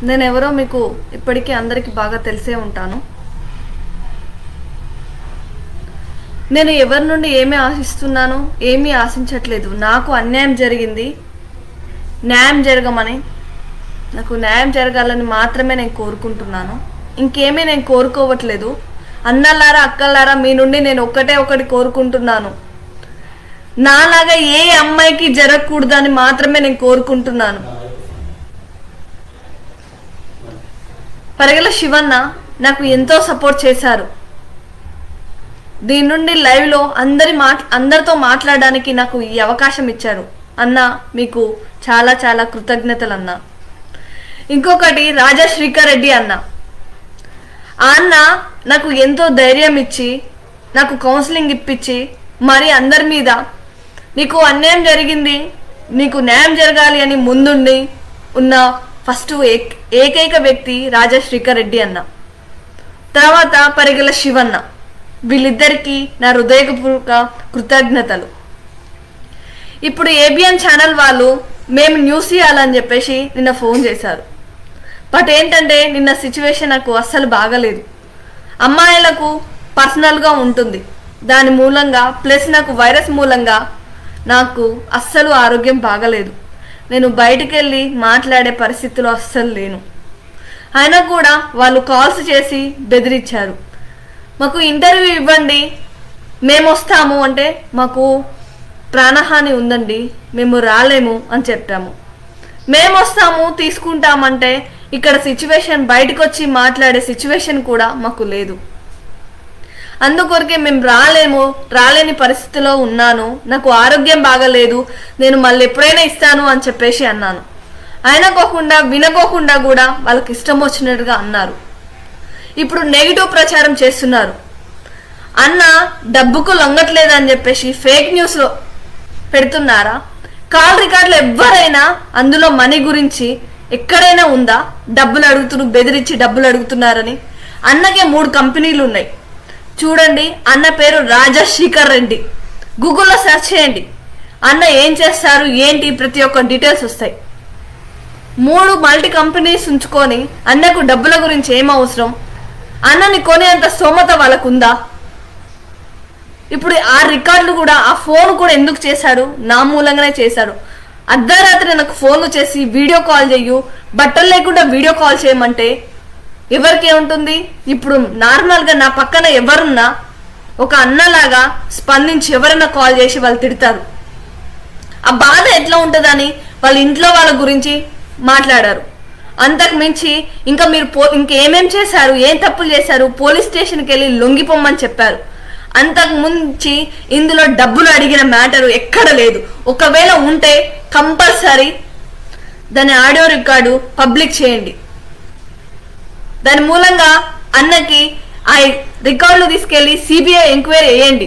నేను ఎవరో మీకు ఇప్పటికీ అందరికీ బాగా తెలిసే ఉంటాను నేను ఎవరి నుండి ఏమీ ఆశిస్తున్నాను ఏమీ ఆశించట్లేదు నాకు అన్యాయం జరిగింది న్యాయం జరగమని నాకు న్యాయం జరగాలని మాత్రమే నేను కోరుకుంటున్నాను ఇంకేమీ నేను కోరుకోవట్లేదు అన్నలారా అక్కలారా మీ నుండి నేను ఒక్కటే ఒకటి కోరుకుంటున్నాను నాలాగా ఏ అమ్మాయికి జరగకూడదని మాత్రమే నేను కోరుకుంటున్నాను పరిగల శివన్న నాకు ఎంతో సపోర్ట్ చేశారు దీని నుండి లైవ్లో అందరి మాట్ అందరితో మాట్లాడడానికి నాకు ఈ అవకాశం ఇచ్చారు అన్న మీకు చాలా చాలా కృతజ్ఞతలు అన్న ఇంకొకటి రాజా శ్రీకర్ రెడ్డి అన్న ఆ అన్న నాకు ఎంతో ధైర్యం ఇచ్చి నాకు కౌన్సిలింగ్ ఇప్పించి మరి అందరి మీద నీకు అన్యాయం జరిగింది నీకు న్యాయం జరగాలి అని ముందుండి ఉన్న ఫస్ట్ ఏక్- ఏకైక వ్యక్తి రాజా శ్రీకర్ రెడ్డి అన్న తర్వాత పరిగల శివన్న వీళ్ళిద్దరికీ నా హృదయపూర్వక కృతజ్ఞతలు ఇప్పుడు ఏబిఎన్ ఛానల్ వాళ్ళు మేము న్యూస్ ఇవ్వాలని చెప్పేసి నిన్న ఫోన్ చేశారు బట్ ఏంటంటే నిన్న సిచ్యువేషన్ నాకు అస్సలు బాగలేదు అమ్మాయిలకు పర్సనల్గా ఉంటుంది దాని మూలంగా ప్లస్ నాకు వైరస్ మూలంగా నాకు అస్సలు ఆరోగ్యం బాగలేదు నేను బయటికి వెళ్ళి మాట్లాడే పరిస్థితిలో అస్సలు లేను అయినా కూడా వాళ్ళు కాల్స్ చేసి బెదిరించారు మాకు ఇంటర్వ్యూ ఇవ్వండి మేము వస్తాము అంటే మాకు ప్రాణహాని ఉందండి మేము రాలేము అని చెప్పాము మేము వస్తాము తీసుకుంటామంటే ఇక్కడ సిచ్యువేషన్ బయటకు వచ్చి మాట్లాడే సిచ్యువేషన్ కూడా మాకు లేదు అందుకొరకే మేము రాలేము రాలేని పరిస్థితిలో ఉన్నాను నాకు ఆరోగ్యం బాగలేదు నేను మళ్ళీ ఎప్పుడైనా ఇస్తాను అని చెప్పేసి అన్నాను అయినకోకుండా వినకోకుండా కూడా వాళ్ళకి ఇష్టం వచ్చినట్టుగా అన్నారు ఇప్పుడు నెగిటివ్ ప్రచారం చేస్తున్నారు అన్న డబ్బుకు లొంగట్లేదని చెప్పేసి ఫేక్ న్యూస్లో పెడుతున్నారా కాల్ రికార్డులు ఎవరైనా అందులో మనీ గురించి ఎక్కడైనా ఉందా డబ్బులు అడుగుతున్నారు బెదిరించి డబ్బులు అడుగుతున్నారని అన్నకే మూడు కంపెనీలు ఉన్నాయి చూడండి అన్న పేరు రాజా శేఖర్ రెడ్డి గూగుల్లో సెర్చ్ చేయండి అన్న ఏం చేస్తారు ఏంటి ప్రతి ఒక్క డీటెయిల్స్ వస్తాయి మూడు మల్టీ కంపెనీస్ ఉంచుకొని అన్నకు డబ్బుల గురించి ఏం అవసరం అన్నని కొనేంత స్తోమత వాళ్ళకు ఉందా ఇప్పుడు ఆ రికార్డులు కూడా ఆ ఫోన్ కూడా ఎందుకు చేశాడు నా మూలంగానే చేశాడు అర్ధరాత్రి నాకు ఫోన్లు చేసి వీడియో కాల్ చెయ్యు బట్టలు లేకుండా వీడియో కాల్ చేయమంటే ఎవరికి ఏముంటుంది ఇప్పుడు నార్మల్గా నా పక్కన ఎవరున్నా ఒక అన్నలాగా స్పందించి ఎవరైనా కాల్ చేసి వాళ్ళు తిడతారు ఆ బాధ ఎట్లా ఉంటుందని వాళ్ళ ఇంట్లో వాళ్ళ గురించి మాట్లాడారు అంతకు మించి ఇంకా మీరు పో ఇంకేమేం చేశారు ఏం తప్పులు చేశారు పోలీస్ స్టేషన్కి వెళ్ళి లొంగిపోమ్మని చెప్పారు అంతకు ముంచి ఇందులో డబ్బులు అడిగిన మ్యాటర్ ఎక్కడ లేదు ఒకవేళ ఉంటే కంపల్సరీ దాని ఆడియో రికార్డు పబ్లిక్ చేయండి దాని మూలంగా అన్నకి ఆ రికార్డులు తీసుకెళ్లి సిబిఐ ఎంక్వైరీ వేయండి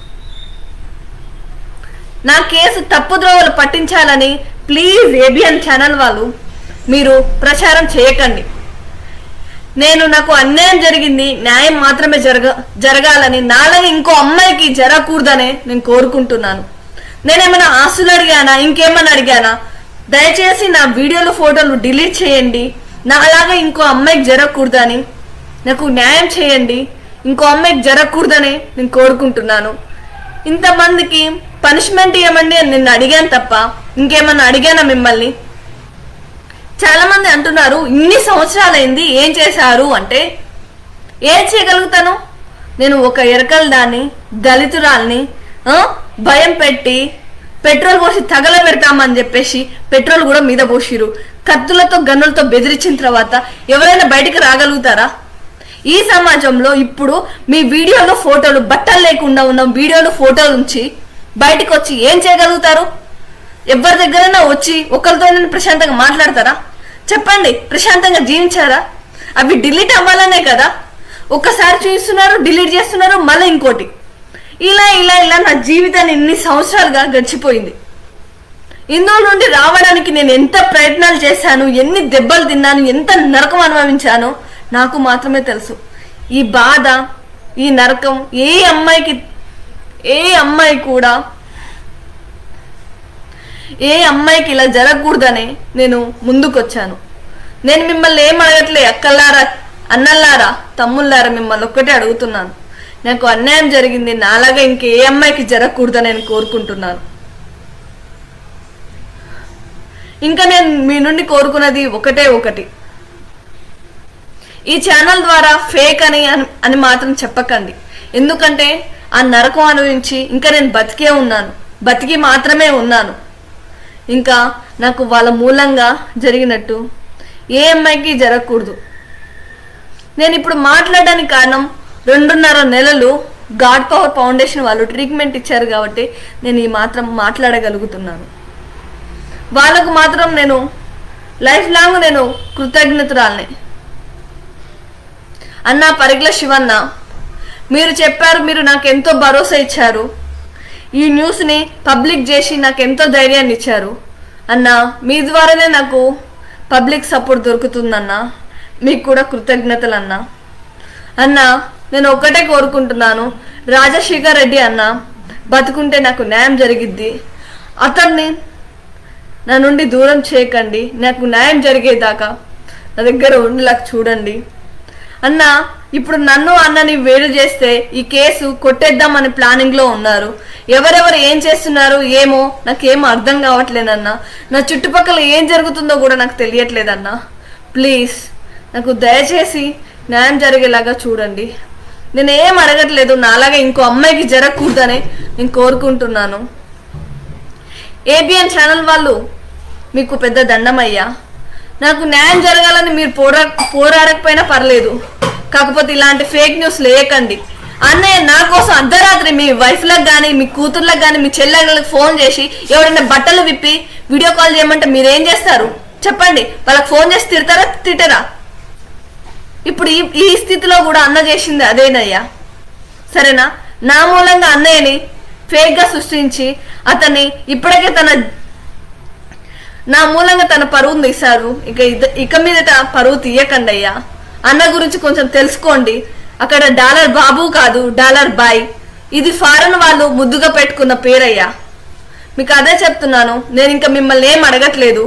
నా కేసు తప్పుద్రోవలు పట్టించాలని ప్లీజ్ ఏబిఎన్ ఛానల్ వాళ్ళు మీరు ప్రచారం చేయకండి నేను నాకు అన్యాయం జరిగింది న్యాయం మాత్రమే జరగ జరగాలని నాలని ఇంకో అమ్మాయికి జరగకూడదనే నేను కోరుకుంటున్నాను నేనేమైనా ఆస్తులు అడిగానా ఇంకేమైనా అడిగానా దయచేసి నా వీడియోలు ఫోటోలు డిలీట్ చేయండి నాలాగా ఇంకో అమ్మాయికి జరగకూడదని నాకు న్యాయం చేయండి ఇంకో అమ్మాయికి జరగకూడదని నేను కోరుకుంటున్నాను ఇంతమందికి పనిష్మెంట్ ఇవ్వమండి అని నిన్ను అడిగాను తప్ప ఇంకేమన్నా అడిగానా మిమ్మల్ని చాలా మంది అంటున్నారు ఇన్ని సంవత్సరాలైంది ఏం చేశారు అంటే ఏం చేయగలుగుతాను నేను ఒక ఎరకల దాన్ని దళితురాల్ని ఆ, భయం పెట్టి పెట్రోల్ పోసి తగల పెడతామని చెప్పేసి పెట్రోల్ కూడా మీద పోసిరు కత్తులతో గన్నులతో బెదిరించిన తర్వాత ఎవరైనా బయటికి రాగలుగుతారా ఈ సమాజంలో ఇప్పుడు మీ వీడియోలో ఫోటోలు బట్టలు లేకుండా ఉన్న వీడియోలు ఫోటోలు ఉంచి బయటకు వచ్చి ఏం చేయగలుగుతారు ఎవరి దగ్గరైనా వచ్చి ఒకరితో ప్రశాంతంగా మాట్లాడతారా చెప్పండి ప్రశాంతంగా జీవించారా అవి డిలీట్ అవ్వాలనే కదా ఒక్కసారి చూస్తున్నారు డిలీట్ చేస్తున్నారు మళ్ళీ ఇంకోటి ఇలా ఇలా ఇలా నా జీవితాన్ని ఇన్ని సంవత్సరాలుగా గడిచిపోయింది ఇందులో నుండి రావడానికి నేను ఎంత ప్రయత్నాలు చేశాను ఎన్ని దెబ్బలు తిన్నాను ఎంత నరకం అనుభవించానో నాకు మాత్రమే తెలుసు ఈ బాధ ఈ నరకం ఏ అమ్మాయికి ఏ అమ్మాయి కూడా ఏ అమ్మాయికి ఇలా జరగకూడదనే నేను ముందుకొచ్చాను నేను మిమ్మల్ని ఏం అడగట్లే అక్కల్లారా అన్నల్లారా తమ్ముళ్ళారా మిమ్మల్ని ఒక్కటే అడుగుతున్నాను నాకు అన్యాయం జరిగింది నాలాగా ఇంకే అమ్మాయికి జరగకూడదని నేను కోరుకుంటున్నాను ఇంకా నేను మీ నుండి కోరుకున్నది ఒకటే ఒకటి ఈ ఛానల్ ద్వారా ఫేక్ అని అని- అని మాత్రం చెప్పకండి ఎందుకంటే ఆ నరకం అనుభవించి ఇంకా నేను బతికే ఉన్నాను బతికి మాత్రమే ఉన్నాను ఇంకా నాకు వాళ్ళ మూలంగా జరిగినట్టు ఏ అమ్మాయికి జరగకూడదు నేను ఇప్పుడు మాట్లాడడానికి కారణం రెండున్నర నెలలు గాడ్ పవర్ ఫౌండేషన్ వాళ్ళు ట్రీట్మెంట్ ఇచ్చారు కాబట్టి నేను ఈ మాత్రం మాట్లాడగలుగుతున్నాను వాళ్ళకు మాత్రం నేను లైఫ్ లాంగ్ నేను కృతజ్ఞతురాల్ని అన్న పరిగ్ల శివన్న మీరు చెప్పారు మీరు నాకు ఎంతో భరోసా ఇచ్చారు ఈ న్యూస్ని పబ్లిక్ చేసి నాకు ఎంతో ధైర్యాన్ని ఇచ్చారు అన్న మీ ద్వారానే నాకు పబ్లిక్ సపోర్ట్ దొరుకుతుందన్న మీకు కూడా కృతజ్ఞతలు అన్న అన్న నేను ఒక్కటే కోరుకుంటున్నాను రాజశేఖర్ రెడ్డి అన్న బతుకుంటే నాకు న్యాయం జరిగిద్ది అతన్ని నా నుండి దూరం చేయకండి నాకు న్యాయం జరిగేదాకా నా దగ్గర ఉండేలాగా చూడండి అన్న ఇప్పుడు నన్ను అన్నని వేరు చేస్తే ఈ కేసు కొట్టేద్దామని ప్లానింగ్ లో ఉన్నారు ఎవరెవరు ఏం చేస్తున్నారు ఏమో నాకేం అర్థం కావట్లేదన్న నా చుట్టుపక్కల ఏం జరుగుతుందో కూడా నాకు తెలియట్లేదన్న ప్లీజ్ నాకు దయచేసి న్యాయం జరిగేలాగా చూడండి నేను ఏం అడగట్లేదు నాలాగా ఇంకో అమ్మాయికి జరగకూడదని నేను కోరుకుంటున్నాను ఏబిఎన్ ఛానల్ వాళ్ళు మీకు పెద్ద దండమయ్యా నాకు న్యాయం జరగాలని మీరు పోరా పోరాడకపోయినా పర్లేదు కాకపోతే ఇలాంటి ఫేక్ న్యూస్ లేకండి అన్నయ్య నా కోసం అర్ధరాత్రి మీ వైఫ్లకు కానీ మీ కూతుర్లకు కానీ మీ చెల్లెళ్ళకి ఫోన్ చేసి ఎవరైనా బట్టలు విప్పి వీడియో కాల్ చేయమంటే మీరేం చేస్తారు చెప్పండి వాళ్ళకి ఫోన్ చేసి తిడతారా తిట్టరా ఇప్పుడు ఈ ఈ స్థితిలో కూడా అన్న చేసింది అదేనయ్యా సరేనా నా మూలంగా అన్నయ్యని ఫేక్ గా సృష్టించి అతన్ని ఇప్పటికే తన నా మూలంగా తన పరువును తీశారు ఇక ఇద- ఇక మీదట పరువు తీయకండి అయ్యా అన్న గురించి కొంచెం తెలుసుకోండి అక్కడ డాలర్ బాబు కాదు డాలర్ బాయ్ ఇది ఫారెన్ వాళ్ళు ముద్దుగా పెట్టుకున్న పేరయ్యా మీకు అదే చెప్తున్నాను నేను ఇంకా మిమ్మల్ని ఏం అడగట్లేదు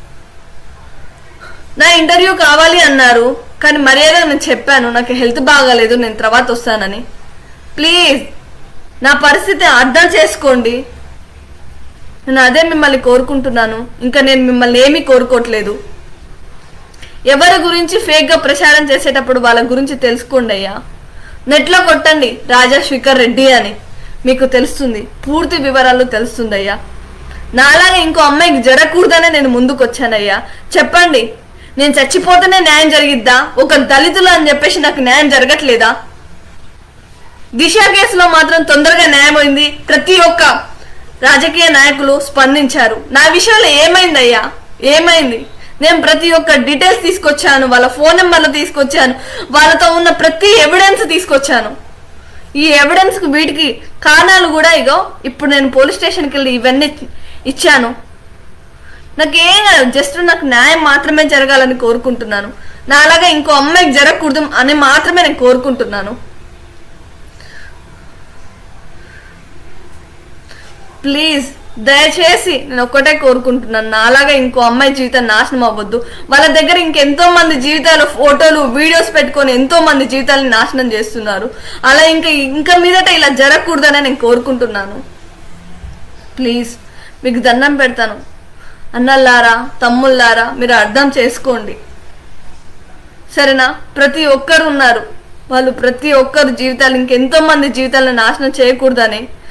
నా ఇంటర్వ్యూ కావాలి అన్నారు కానీ మర్యాద నేను చెప్పాను నాకు హెల్త్ బాగాలేదు నేను తర్వాత వస్తానని ప్లీజ్ నా పరిస్థితి అర్థం చేసుకోండి నేను అదే మిమ్మల్ని కోరుకుంటున్నాను ఇంకా నేను మిమ్మల్ని ఏమీ కోరుకోవట్లేదు ఎవరి గురించి ఫేక్గా ప్రచారం చేసేటప్పుడు వాళ్ళ గురించి తెలుసుకోండి అయ్యా నెట్లో కొట్టండి రాజా శేఖర్ రెడ్డి అని మీకు తెలుస్తుంది పూర్తి వివరాలు తెలుస్తుంది అయ్యా నాలాగా ఇంకో అమ్మాయికి జరగకూడదనే నేను ముందుకు వచ్చానయ్యా చెప్పండి నేను చచ్చిపోతేనే న్యాయం జరిగిద్దా ఒక దళితులు అని చెప్పేసి నాకు న్యాయం జరగట్లేదా దిశ కేసులో మాత్రం తొందరగా న్యాయమైంది ప్రతి ఒక్క రాజకీయ నాయకులు స్పందించారు నా విషయంలో ఏమైందయ్యా ఏమైంది నేను ప్రతి ఒక్క డీటెయిల్స్ తీసుకొచ్చాను వాళ్ళ ఫోన్ నెంబర్లు తీసుకొచ్చాను వాళ్ళతో ఉన్న ప్రతి ఎవిడెన్స్ తీసుకొచ్చాను ఈ ఎవిడెన్స్ కు వీటికి కారణాలు కూడా ఇగో ఇప్పుడు నేను పోలీస్ స్టేషన్కి వెళ్ళి ఇవన్నీ ఇచ్చాను నాకేం కాదు జస్ట్ నాకు న్యాయం మాత్రమే జరగాలని కోరుకుంటున్నాను నాలాగా ఇంకో అమ్మాయికి జరగకూడదు అని మాత్రమే నేను కోరుకుంటున్నాను ప్లీజ్ దయచేసి నేను ఒక్కటే కోరుకుంటున్నాను నాలాగా ఇంకో అమ్మాయి జీవితం నాశనం అవ్వద్దు వాళ్ళ దగ్గర ఇంకెంతో మంది జీవితాలు ఫోటోలు వీడియోస్ పెట్టుకొని ఎంతో మంది జీవితాలను నాశనం చేస్తున్నారు అలా ఇంకా ఇంకా మీదట ఇలా జరగకూడదని నేను కోరుకుంటున్నాను ప్లీజ్ మీకు దండం పెడతాను అన్నల్లారా తమ్ముళ్ళారా మీరు అర్థం చేసుకోండి సరేనా ప్రతి ఒక్కరు ఉన్నారు వాళ్ళు ప్రతి ఒక్కరు జీవితాలు ఇంకెంతో మంది జీవితాలను నాశనం చేయకూడదని